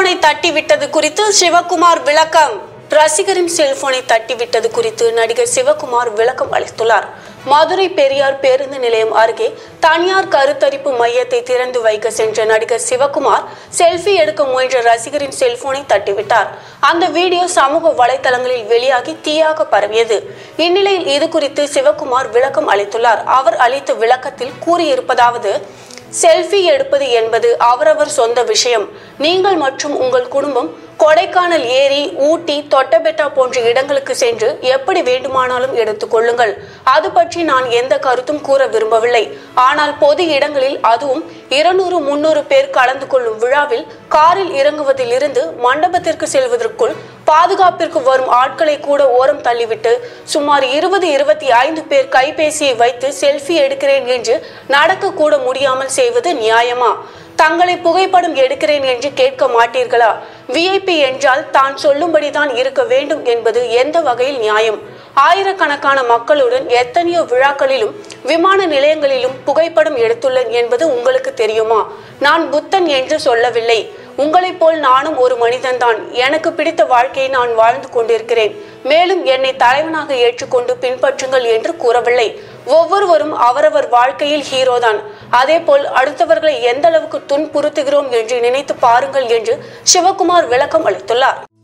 செல்போனை தட்டிவிட்டது குறித்து சிவகுமார் விளக்கம் ரசிகரின் செல்போனை தட்டிவிட்டது குறித்து நடிகர் சிவகுமார் விளக்கம் அளித்துள்ளார் மதுரை பெரியார் பேருந்து நிலையம் அருகே தனியார் கருத்தரிப்பு மையத்தை திறந்து வைக்க சென்ற நடிகர் சிவகுமார் செல்ஃபி எடுக்க முயன்ற ரசிகரின் செல்போனை தட்டிவிட்டார் அந்த வீடியோ சமூக வலைதளங்களில் வெளியாகி தீயாக பரவியது இந்நிலையில் இது குறித்து சிவகுமார் விளக்கம் அளித்துள்ளார் அவர் அளித்த விளக்கத்தில் கூறியிருப்பதாவது செல்ஃபி எடுப்பது என்பது அவரவர் சொந்த விஷயம் நீங்கள் மற்றும் உங்கள் குடும்பம் கொடைக்கானல் ஏரி ஊட்டி தொட்டபெட்டா போன்ற இடங்களுக்கு சென்று எப்படி வேண்டுமானாலும் எடுத்துக் கொள்ளுங்கள் அது பற்றி நான் எந்த கருத்தும் கூற விரும்பவில்லை ஆனால் பொது இடங்களில் அதுவும் இருநூறு முன்னூறு பேர் கலந்து கொள்ளும் விழாவில் காரில் இறங்குவதிலிருந்து மண்டபத்திற்கு செல்வதற்குள் பாதுகாப்பிற்கு வரும் ஆட்களை கூட ஓரம் தள்ளிவிட்டு சுமார் இருபது இருபத்தி ஐந்து பேர் கைபேசியை வைத்து செல்ஃபி எடுக்கிறேன் என்று நடக்க கூட முடியாமல் செய்வது நியாயமா தங்களை புகைப்படம் எடுக்கிறேன் என்று கேட்க மாட்டீர்களா விஐபி என்றால் தான் சொல்லும்படிதான் இருக்க வேண்டும் என்பது எந்த வகையில் நியாயம் ஆயிரக்கணக்கான மக்களுடன் எத்தனையோ விழாக்களிலும் விமான நிலையங்களிலும் புகைப்படம் எடுத்துள்ளேன் என்பது உங்களுக்கு தெரியுமா நான் புத்தன் என்று சொல்லவில்லை உங்களைப் போல் நானும் ஒரு மனிதன்தான் எனக்கு பிடித்த வாழ்க்கையை நான் வாழ்ந்து கொண்டிருக்கிறேன் மேலும் என்னை தலைவனாக ஏற்றுக்கொண்டு பின்பற்றுங்கள் என்று கூறவில்லை ஒவ்வொருவரும் அவரவர் வாழ்க்கையில் ஹீரோதான் அதேபோல் அடுத்தவர்களை எந்த அளவுக்கு துன்புறுத்துகிறோம் என்று நினைத்து பாருங்கள் என்று சிவகுமார் விளக்கம் அளித்துள்ளார்